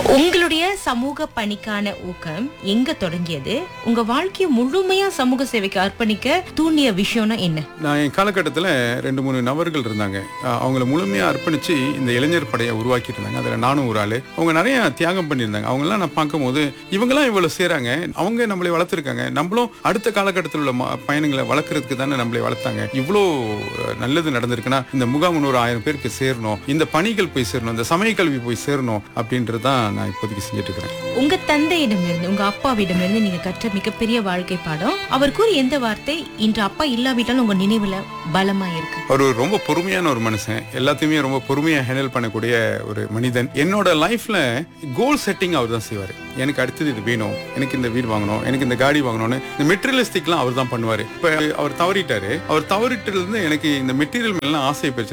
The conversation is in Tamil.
உங்களுடைய சமூக பணிக்கான ஊக்கம் எங்க தொடங்கியது உங்க வாழ்க்கையை முழுமையா சமூக சேவைக்கு அர்ப்பணிக்க தூண்டிய விஷயம்னா என்ன நான் என் காலகட்டத்தில் ரெண்டு மூணு நபர்கள் இருந்தாங்க அஹ் அவங்கள முழுமையாக அர்ப்பணித்து இந்த இளைஞர் படையை உருவாக்கிட்டு இருந்தாங்க அதில் நானும் ஒரு ஆள் அவங்க நிறைய தியாகம் பண்ணியிருந்தாங்க அவங்கெல்லாம் நான் பார்க்கும்போது இவங்கெல்லாம் இவ்வளோ செய்கிறாங்க அவங்க நம்மளை வளர்த்துருக்காங்க நம்மளும் அடுத்த காலகட்டத்தில் உள்ள ம- பயணங்களை வளர்க்குறதுக்கு தானே நம்மளை வளர்த்தாங்க இவ்வளோ அஹ், நல்லது நடந்திருக்குன்னா இந்த முகாம் ஒரு ஆயிரம் பேருக்கு சேரணும் இந்த பணிகள் போய் சேரணும் இந்த சமய கல்வி போய் சேரணும் அப்படின்றது தான் நான் இப்போதைக்கு செஞ்சுட்டு இருக்கிறேன் உங்க தந்தையிடமிருந்து உங்க அப்பாவிடமிருந்து நீங்க கற்ற மிகப்பெரிய வாழ்க்கை பாடம் அவர் கூறிய எந்த வார்த்தை இன்று அப்பா இல்லாவிட்டாலும் உங்க நினைவுல பலமா இருக்கு அவர் ஒரு ரொம்ப பொறுமையான ஒரு மனுஷன் எல்லாத்தையுமே ரொம்ப பொறுமையா ஹேண்டில் பண்ணக்கூடிய ஒரு மனிதன் என்னோட லைஃப்ல கோல் செட்டிங் அவர் தான் செய்வார் எனக்கு அடுத்தது இது வேணும் எனக்கு இந்த வீடு வாங்கணும் எனக்கு இந்த காடி வாங்கணும்னு இந்த மெட்டீரியலிஸ்டிக்லாம் அவர் தான் பண்ணுவார் இப்போ அவர் தவறிட்டாரு அவர் தவறிட்டதுல இருந்து எனக்கு இந்த மெட்டீரியல் மேலாம் ஆசை போயிடுச்சு